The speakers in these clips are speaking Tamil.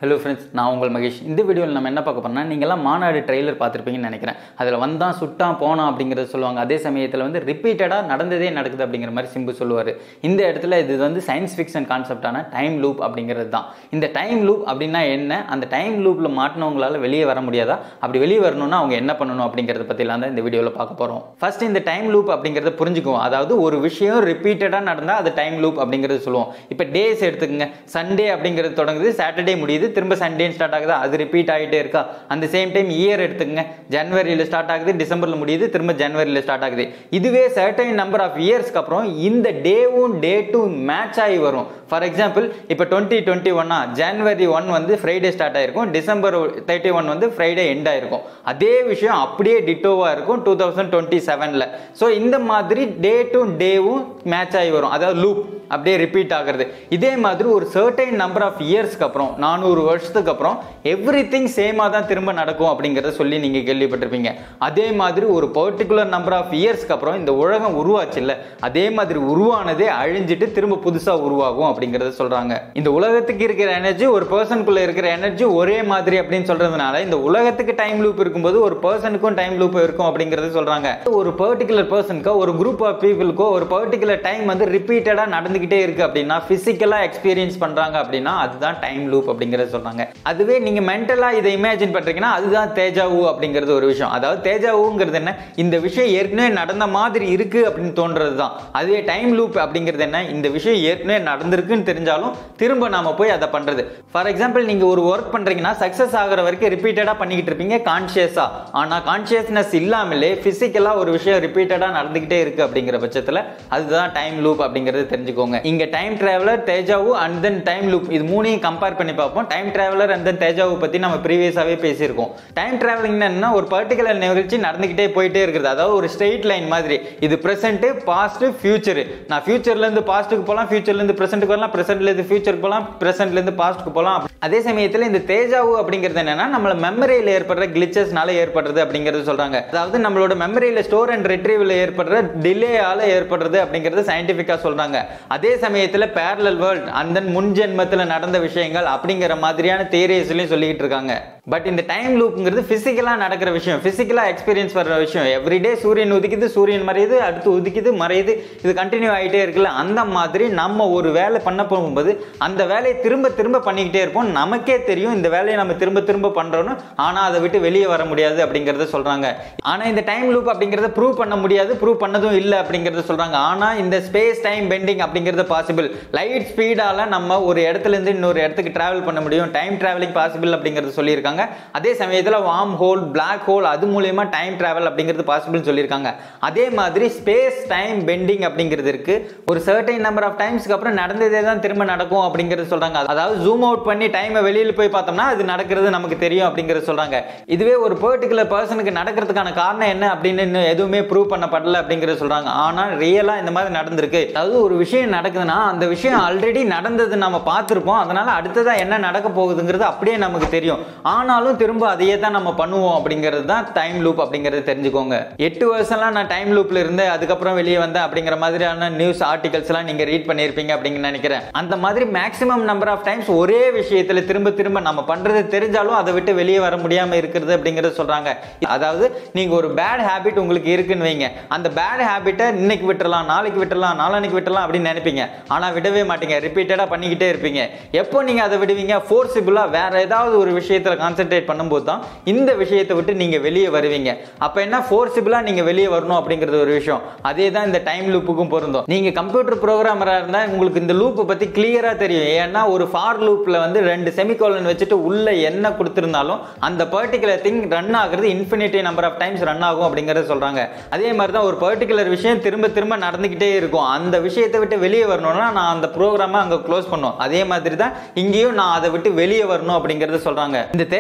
ஹலோ ஃப்ரெண்ட்ஸ் நான் உங்கள் மகேஷ் இந்த வீடியோவில் நம்ம என்ன பார்க்க போறோம்னா நீங்கள்லாம் மாநாடு ட்ரெய்லர் பார்த்துருப்பீங்கன்னு நினைக்கிறேன் அதில் வந்தான் சுட்டான் போனான் அப்படிங்கிறத சொல்லுவாங்க அதே சமயத்தில் வந்து ரிப்பீட்டடாக நடந்ததே நடக்குது அப்படிங்கிற மாதிரி சிம்பு சொல்லுவார் இந்த இடத்துல இது வந்து சயின்ஸ் ஃபிக்ஷன் கான்செப்டான டைம் லூப் அப்படிங்கிறது தான் இந்த டைம் லூப் அப்படின்னா என்ன அந்த டைம் லூப்பில் மாட்டினவங்களால வெளியே வர முடியாதா அப்படி வெளியே வரணும்னா அவங்க என்ன பண்ணணும் அப்படிங்கிறத பற்றிலாம் தான் இந்த வீடியோவில் பார்க்க போகிறோம் ஃபர்ஸ்ட் இந்த டைம் லூப் அப்படிங்கிறத புரிஞ்சுக்குவோம் அதாவது ஒரு விஷயம் ரிப்பீட்டடாக நடந்தால் அது டைம் லூப் அப்படிங்கிறது சொல்லுவோம் இப்போ டேஸ் எடுத்துக்கங்க சண்டே அப்படிங்கிறது தொடங்குது சாட்டர்டே முடியுது திரும்ப சண்டேன்னு ஸ்டார்ட் ஆகுதா அது ரிப்பீட் ஆகிட்டே இருக்கா அந்த சேம் டைம் இயர் எடுத்துக்கங்க ஜனவரியில் ஸ்டார்ட் ஆகுது டிசம்பரில் முடியுது திரும்ப ஜனவரியில் ஸ்டார்ட் ஆகுது இதுவே சர்டைன் நம்பர் ஆஃப் இயர்ஸ்க்கு அப்புறம் இந்த டேவும் டேட்டும் மேட்ச் ஆகி வரும் ஃபார் எக்ஸாம்பிள் இப்போ டுவெண்ட்டி டுவெண்ட்டி ஒன்னா ஜனவரி ஒன் வந்து ஃப்ரைடே ஸ்டார்ட் ஆயிருக்கும் டிசம்பர் தேர்ட்டி ஒன் வந்து ஃப்ரைடே எண்ட் ஆயிருக்கும் அதே விஷயம் அப்படியே டிட்டோவாக இருக்கும் டூ தௌசண்ட் டுவெண்ட்டி செவனில் ஸோ இந்த மாதிரி டேட்டும் டேவும் மேட்ச் ஆகி வரும் அதாவது லூப் அப்படியே ரிப்பீட் ஆகிறது இதே மாதிரி ஒரு சர்டைன் நம்பர் ஆஃப் இயர்ஸ்க்கு அப்புறம் நானூறு வருஷத்துக்கு அப்புறம் எவ்ரி திங் சேமாக தான் திரும்ப நடக்கும் அப்படிங்கிறத சொல்லி நீங்கள் கேள்விப்பட்டிருப்பீங்க அதே மாதிரி ஒரு பர்டிகுலர் நம்பர் ஆஃப் இயர்ஸ்க்கு அப்புறம் இந்த உலகம் உருவாச்சு இல்லை அதே மாதிரி உருவானதே அழிஞ்சிட்டு திரும்ப புதுசாக உருவாகும் அப்படிங்கிறத சொல்கிறாங்க இந்த உலகத்துக்கு இருக்கிற எனர்ஜி ஒரு பர்சனுக்குள்ள இருக்கிற எனர்ஜி ஒரே மாதிரி அப்படின்னு சொல்றதுனால இந்த உலகத்துக்கு டைம் லூப் இருக்கும்போது ஒரு பர்சனுக்கும் டைம் லூப் இருக்கும் அப்படிங்கறது சொல்றாங்க ஒரு பர்டிகுலர் பர்சனுக்கோ ஒரு குரூப் ஆஃப் பீப்புளுக்கோ ஒரு பர்டிகுலர் டைம் வந்து ரிப்பீட்டடா நடந்துகிட்டே இருக்கு அப்படின்னா பிசிக்கலா எக்ஸ்பீரியன்ஸ் பண்றாங்க அப்படின்னா அதுதான் டைம் லூப் அப்படிங்கறத சொல்றாங்க அதுவே நீங்க மென்டலா இதை இமேஜின் பண்றீங்கன்னா அதுதான் தேஜாவு அப்படிங்கிறது ஒரு விஷயம் அதாவது தேஜாவுங்கிறது என்ன இந்த விஷயம் ஏற்கனவே நடந்த மாதிரி இருக்கு அப்படின்னு தோன்றது தான் அதுவே டைம் லூப் அப்படிங்கிறது என்ன இந்த விஷயம் ஏற்கனவே நடந்திருக்குன்னு தெரிஞ்சாலும் திரும்ப நாம போய் அதை பண்றது ஃபார் எக்ஸாம்பிள் நீங்க ஒரு ஒர்க் பண்றீங்கன்னா சக்சஸ் ஆகுற வரைக்கும் ரிப்பீட்டடா பண்ணிக்கிட்டு இருப்பீங்க கான்சியஸா ஆனா கான்சியஸ்னஸ் இல்லாமலே பிசிக்கலா ஒரு விஷயம் ரிப்பீட்டடா நடந்துகிட்டே இருக்கு அப்படிங்கிற பட்சத்துல அதுதான் டைம் லூப் அப்படிங்கறது தெரிஞ்சுக்கோங்க இங்க time traveller deja vu and then time loop இது மூணையும் கம்பேர் பண்ணி பார்ப்போம் time traveller and then deja vu பத்தி நம்ம ப்ரீவியஸாவே பேசியிருக்கோம் டைம் டிராவலிங் என்ன ஒரு பர்டிகுலர் நிகழ்ச்சி நடந்துகிட்டே போயிட்டே இருக்குது அதாவது ஒரு ஸ்ட்ரெயிட் லைன் மாதிரி இது பிரசன்ட் பாஸ்ட் ஃபியூச்சர் நான் ஃபியூச்சர்ல இருந்து பாஸ்ட்டுக்கு போகலாம் ஃபியூச்சர்ல இருந்து பிரசன்ட்டுக்கு வரலாம் பிரசன்ட்ல இருந்து ஃபியூச்சருக்கு போகலாம் பிரசன்ட்ல இருந்து பாஸ்ட்டுக்கு போகலாம் அதே சமயத்தில் இந்த தேஜாவு அப்படிங்கிறது என்னன்னா நம்மள மெமரியில் ஏற்படுற கிளிச்சஸ்னால ஏற்படுறது அப்படிங்கிறது சொல்றாங்க அதாவது நம்மளோட மெமரியில ஸ்டோர் அண்ட் ரிட்ரீவில் ஏற்படுற டிலேயால ஏற்படுறது அப்படிங்கிறது சயின்டிஃபிக்கா சொல்றாங்க அதே சமயத்தில் பேரலல் வேர்ல்ட் அந்த முன் ஜென்மத்தில் நடந்த விஷயங்கள் அப்படிங்கிற மாதிரியான தேரியஸ்லையும் சொல்லிக்கிட்டு இருக்காங்க பட் இந்த டைம் லூப்ங்கிறது பிசிக்கலா நடக்கிற விஷயம் பிசிக்கலா எக்ஸ்பீரியன்ஸ் வர்ற விஷயம் எவ்ரிடே சூரியன் உதிக்குது சூரியன் மறையுது அடுத்து உதிக்குது மறையுது இது கண்டினியூ ஆகிட்டே இருக்குல்ல அந்த மாதிரி நம்ம ஒரு வேலை பண்ண போகும்போது அந்த வேலையை திரும்ப திரும்ப பண்ணிக்கிட்டே இருப்போம் நமக்கே தெரியும் இந்த வேலையை நம்ம திரும்ப திரும்ப பண்றோம்னு ஆனா அதை விட்டு வெளியே வர முடியாது அப்படிங்கறத சொல்றாங்க ஆனா இந்த டைம் லூப் அப்படிங்கறத ப்ரூவ் பண்ண முடியாது ப்ரூவ் பண்ணதும் இல்லை அப்படிங்கறத சொல்றாங்க ஆனா இந்த ஸ்பேஸ் டைம் பெண்டிங் அப்படிங்கிறது பாசிபிள் லைட் ஸ்பீடால நம்ம ஒரு இடத்துல இருந்து இன்னொரு இடத்துக்கு டிராவல் பண்ண முடியும் டைம் டிராவலிங் பாசிபிள் அப்படிங்கறது சொல்லியிருக்காங்க அதே சமயத்தில் வார்ம் ஹோல் பிளாக் ஹோல் அது மூலியமா டைம் டிராவல் அப்படிங்கிறது பாசிபிள் சொல்லியிருக்காங்க அதே மாதிரி ஸ்பேஸ் டைம் பெண்டிங் அப்படிங்கிறது இருக்கு ஒரு சர்டைன் நம்பர் ஆஃப் டைம்ஸ்க்கு அப்புறம் நடந்ததே தான் திரும்ப நடக்கும் அப்படிங்கிறது சொல்றாங்க அதாவது ஜூம் அவுட் பண்ணி டைமை வெளியில் போய் பார்த்தோம்னா அது நடக்கிறது நமக்கு தெரியும் அப்படிங்கிறது சொல்றாங்க இதுவே ஒரு பர்டிகுலர் பர்சனுக்கு நடக்கிறதுக்கான காரணம் என்ன அப்படின்னு இன்னும் எதுவுமே ப்ரூவ் பண்ணப்படல அப்படிங்கிறது சொல்றாங்க ஆனால் ரியலா இந்த மாதிரி நடந்திருக்கு அதாவது ஒரு விஷயம் நடக்குதுன்னா அந்த விஷயம் ஆல்ரெடி நடந்தது நம்ம பார்த்துருப்போம் அதனால அடுத்ததா என்ன நடக்க போகுதுங்கிறது அப்படியே நமக்கு தெரியும் ஆனாலும் திரும்ப அதையே தான் நம்ம பண்ணுவோம் அப்படிங்கிறது தான் டைம் லூப் அப்படிங்கிறது தெரிஞ்சுக்கோங்க எட்டு வருஷம்லாம் நான் டைம் லூப்ல இருந்து அதுக்கப்புறம் வெளியே வந்தேன் அப்படிங்கிற மாதிரியான நியூஸ் ஆர்டிகல்ஸ் எல்லாம் நீங்க ரீட் பண்ணியிருப்பீங்க அப்படின்னு நினைக்கிறேன் அந்த மாதிரி மேக்ஸிமம் நம்பர் ஆஃப் டைம்ஸ் ஒரே விஷயத்துல திரும்ப திரும்ப நம்ம பண்றது தெரிஞ்சாலும் அதை விட்டு வெளியே வர முடியாம இருக்கிறது அப்படிங்கறது சொல்றாங்க அதாவது நீங்க ஒரு பேட் ஹேபிட் உங்களுக்கு இருக்குன்னு வைங்க அந்த பேட் ஹேபிட்டை இன்னைக்கு விட்டுறலாம் நாளைக்கு விட்டுறலாம் நாளானைக்கு விட்டுறலாம் அப்படின்னு நினைப்பீங்க ஆனா விடவே மாட்டீங்க ரிப்பீட்டடா பண்ணிக்கிட்டே இருப்பீங்க எப்போ நீங்க அதை விடுவீங்க ஃபோர்ஸிபிளா வேற ஏதாவது ஒரு விஷயத்துல கான்சென்ட்ரேட் பண்ணும்போது தான் இந்த விஷயத்தை விட்டு நீங்க வெளியே வருவீங்க அப்ப என்ன ஃபோர்ஸிபிளா நீங்க வெளியே வரணும் அப்படிங்கிறது ஒரு விஷயம் அதே தான் இந்த டைம் லூப்புக்கும் பொருந்தும் நீங்க கம்ப்யூட்டர் ப்ரோக்ராமரா இருந்தா உங்களுக்கு இந்த லூப்பை பத்தி கிளியரா தெரியும் ஏன்னா ஒரு ஃபார் லூப்ல வந்து ரெண்டு செமிகோலன் வச்சுட்டு உள்ள என்ன கொடுத்திருந்தாலும் அந்த பர்டிகுலர் திங் ரன் ஆகுறது infinity number of times run ஆகும் அப்படிங்கறத சொல்றாங்க அதே மாதிரி தான் ஒரு பர்டிகுலர் விஷயம் திரும்ப திரும்ப நடந்துகிட்டே இருக்கும் அந்த விஷயத்தை விட்டு வெளியே வரணும்னா நான் அந்த ப்ரோக்ராமை அங்க க்ளோஸ் பண்ணும் அதே மாதிரி தான் இங்கேயும் நான் அதை விட்டு வெளியே வரணும் அப்படிங்கறத சொல்றாங்க இந்த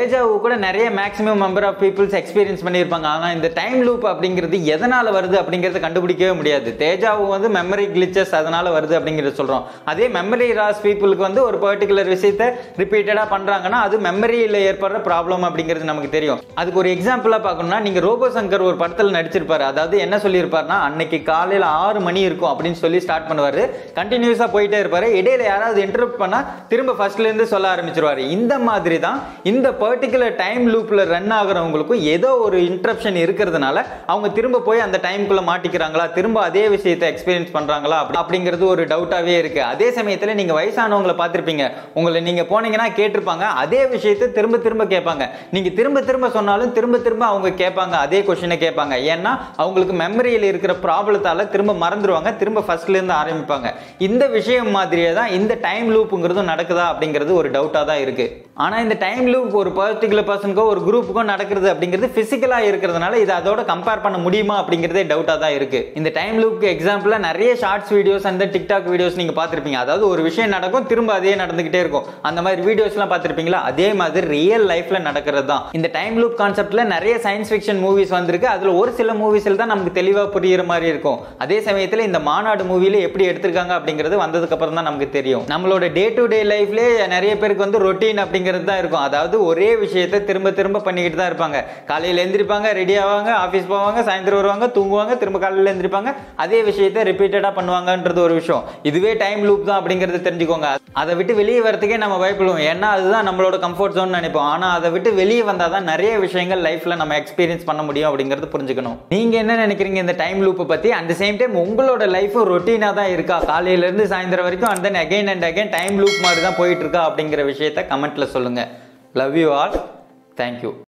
தேஜாவு கூட நிறைய maximum member of peoples experience பண்ணியிருப்பாங்க ஆனால் இந்த டைம் லூப் அப்படிங்கிறது எதனால் வருது அப்படிங்கிறத கண்டுபிடிக்கவே முடியாது தேஜாவு வந்து மெமரி கிளிச்சஸ் அதனால வருது அப்படிங்கிறத சொல்கிறோம் அதே மெமரி ராஸ் பீப்புளுக்கு வந்து ஒரு பர்டிகுலர் விஷயத்தை ரிப்பீட்டடாக பண்ணுறாங்கன்னா அது மெமரியில் ஏற்படுற ப்ராப்ளம் அப்படிங்கிறது நமக்கு தெரியும் அதுக்கு ஒரு எக்ஸாம்பிளாக பார்க்கணும்னா நீங்கள் ரோபோ சங்கர் ஒரு படத்தில் நடிச்சிருப்பாரு அதாவது என்ன சொல்லியிருப்பாருன்னா அன்னைக்கு காலையில் ஆறு மணி இருக்கும் அப்படின்னு சொல்லி ஸ்டார்ட் பண்ணுவார் கண்டினியூஸாக போயிட்டே இருப்பாரு இடையில யாராவது இன்டர்ப்ட் பண்ணால் திரும்ப ஃபர்ஸ்ட்லேருந்து சொல்ல ஆரம்பிச்சிருவாரு இந்த மாதிரி தான் இந்த பர்டிகுலர் டைம் லூப்பில் ரன் ஆகுறவங்களுக்கும் ஏதோ ஒரு இன்டரப்ஷன் இருக்கிறதுனால அவங்க திரும்ப போய் அந்த டைம்குள்ளே மாட்டிக்கிறாங்களா திரும்ப அதே விஷயத்தை எக்ஸ்பீரியன்ஸ் பண்ணுறாங்களா அப்படி அப்படிங்கிறது ஒரு டவுட்டாகவே இருக்கு அதே சமயத்தில் நீங்கள் வயசானவங்களை பார்த்துருப்பீங்க உங்களை நீங்கள் போனீங்கன்னா கேட்டிருப்பாங்க அதே விஷயத்தை திரும்ப திரும்ப கேட்பாங்க நீங்கள் திரும்ப திரும்ப சொன்னாலும் திரும்ப திரும்ப அவங்க கேட்பாங்க அதே கொஷினை கேட்பாங்க ஏன்னா அவங்களுக்கு மெமரியில் இருக்கிற ப்ராப்ளத்தால் திரும்ப மறந்துடுவாங்க திரும்ப ஃபர்ஸ்ட்லேருந்து ஆரம்பிப்பாங்க இந்த விஷயம் மாதிரியே தான் இந்த டைம் லூப்புங்கிறதும் நடக்குதா அப்படிங்கிறது ஒரு டவுட்டாக தான் இருக்கு ஆனால் இந்த டைம் லூப் ஒரு பர்டிகுலர் பர்சனுக்கோ ஒரு குரூப்புக்கோ நடக்கிறது அப்படிங்கிறது ஃபிசிக்கலாக இருக்கிறதுனால இதை அதோட கம்பேர் பண்ண முடியுமா அப்படிங்கிறதே டவுட்டாக தான் இருக்கு இந்த டைம் லூப்க்கு எக்ஸாம்பிளாக நிறைய ஷார்ட்ஸ் வீடியோஸ் அந்த டிக்டாக் வீடியோஸ் நீங்கள் பார்த்துருப்பீங்க அதாவது ஒரு விஷயம் நடக்கும் திரும்ப அதே நடந்துகிட்டே இருக்கும் அந்த மாதிரி வீடியோஸ்லாம் பார்த்துருப்பீங்களா அதே மாதிரி ரியல் லைஃப்ல நடக்கிறது தான் இந்த டைம் லூப் கான்செப்ட்ல நிறைய சயின்ஸ் ஃபிக்ஷன் மூவிஸ் வந்திருக்கு அதுல ஒரு சில மூவிஸில் தான் நமக்கு தெளிவாக புரியுற மாதிரி இருக்கும் அதே சமயத்தில் இந்த மாநாடு மூவில எப்படி எடுத்திருக்காங்க அப்படிங்கிறது வந்ததுக்கு அப்புறம் தான் நமக்கு தெரியும் நம்மளோட டே டு டே லைஃப்லேயே நிறைய பேருக்கு வந்து ரொட்டீன் அப்படிங்கிறது தான் இருக்கும் அதாவது ஒரே விஷயத்தை திரும்ப திரும்ப பண்ணிக்கிட்டு தான் இருப்பாங்க காலையில் எந்திரிப்பாங்க ரெடி ஆவாங்க ஆஃபீஸ் போவாங்க சாயந்தரம் வருவாங்க தூங்குவாங்க திரும்ப காலையில் எந்திரிப்பாங்க அதே விஷயத்தை ரிப்பீட்டடாக பண்ணுவாங்கன்றது ஒரு விஷயம் இதுவே டைம் லூப் தான் அப்படிங்கிறத தெரிஞ்சுக்கோங்க அதை விட்டு வெளியே வரதுக்கே நம்ம பயப்படுவோம் ஏன்னா அதுதான் நம்மளோட கம்ஃபர்ட் ஜோன் நினைப்போம் ஆனால் அதை விட்டு வெளியே வந்தால் தான் நிறைய விஷயங்கள் லைஃப்பில் நம்ம எக்ஸ்பீரியன்ஸ் பண்ண முடியும் அப்படிங்கிறது புரிஞ்சுக்கணும் நீங்கள் என்ன நினைக்கிறீங்க இந்த டைம் லூப்பை பற்றி அட் சேம் டைம் உங்களோட லைஃப்பும் ரொட்டீனாக தான் இருக்கா காலையிலேருந்து சாயந்தரம் வரைக்கும் and then again and again time loop மாதிரி தான் போயிட்டு இருக்கா அப்படிங்கிற விஷயத்த கமெண்ட்டில் சொல்லுங்கள் லவ் யூ ஆல் தேங்க்யூ